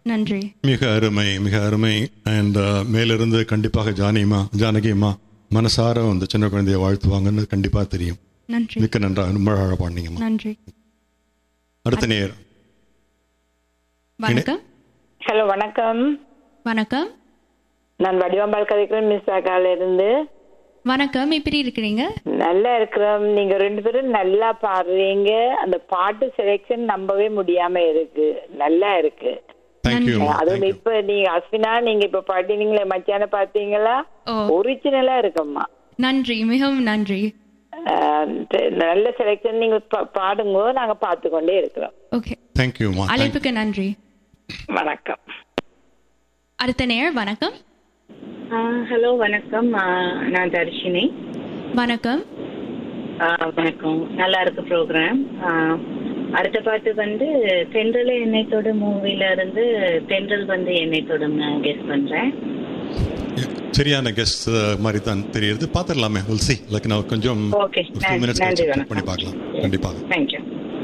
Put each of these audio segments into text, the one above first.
நன்றி மிக அருமை மிக அருமை அண்ட் மேலிருந்து கண்டிப்பாக ஜானிமா ஜானகிம்மா மனசார அந்த சின்ன குழந்தைய வாழ்த்துவாங்கன்னு கண்டிப்பா தெரியும் நன்றி மிக்க நன்றா ரொம்ப அழகா பாடினீங்கம்மா நன்றி அடுத்த நேர் வணக்கம் ஹலோ வணக்கம் வணக்கம் நான் வடிவம்பால் கதைக்கிறேன் மிஸ் ஆகால இருந்து வணக்கம் எப்படி இருக்கிறீங்க நல்லா இருக்கிறோம் நீங்க ரெண்டு பேரும் நல்லா பாடுறீங்க அந்த பாட்டு செலெக்ஷன் நம்பவே முடியாம இருக்கு நல்லா இருக்கு தேங்க்யூ அதுவும் இப்ப நீங்க அஸ்வினா நீங்க இப்ப பாட்டினீங்களே மச்சான பாத்தீங்களா ஓ ஒரிஜினலா இருக்கும்மா நன்றி மிகவும் நன்றி அஹ் நல்ல செலெக்ஷன் நீங்க பா- பாடுங்க நாங்க பார்த்து கொண்டே இருக்கிறோம் ஓகே தேங்க்யூம்மா அழைப்புக்கு நன்றி வணக்கம் அடுத்த நேர் வணக்கம் ஹலோ வணக்கம் ஆ, நான் தர்ஷினி வணக்கம் ஆ, வணக்கம் நல்லா இருக்கு ப்ரோக்ராம் அடுத்த பாட்டு வந்து தென்றல எண்ணெய் தொடும் மூவில இருந்து தென்றல் வந்து எண்ணெய் தொடும் நான் கெஸ் பண்றேன் சரியான கெஸ்ட் மாதிரி தான் தெரியுது பார்த்துடலாமே வில் சி லைக் நான் கொஞ்சம் Okay, few நன்றி, minutes நன்றி, கழிச்சு check வணக்கம். பண்ணி பார்க்கலாம் கண்டிப்பாக தேங்க்யூ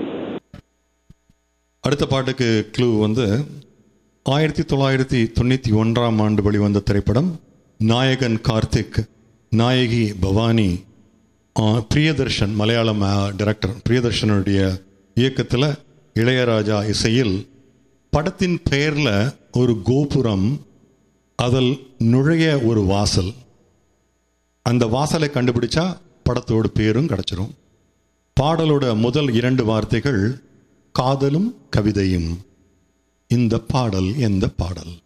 அடுத்த பாட்டுக்கு க்ளூ வந்து ஆயிரத்தி தொள்ளாயிரத்தி தொண்ணூற்றி ஒன்றாம் ஆண்டு வெளிவந்த திரைப்படம் நாயகன் கார்த்திக் நாயகி பவானி ஆ, பிரியதர்ஷன் மலையாளம் டைரக்டர் பிரியதர்ஷனுடைய இயக்கத்தில் இளையராஜா இசையில் படத்தின் பெயரில் ஒரு கோபுரம் அதில் நுழைய ஒரு வாசல் அந்த வாசலை கண்டுபிடிச்சா படத்தோட பேரும் கிடைச்சிரும் பாடலோட முதல் இரண்டு வார்த்தைகள் காதலும் கவிதையும் இந்த பாடல் எந்த பாடல்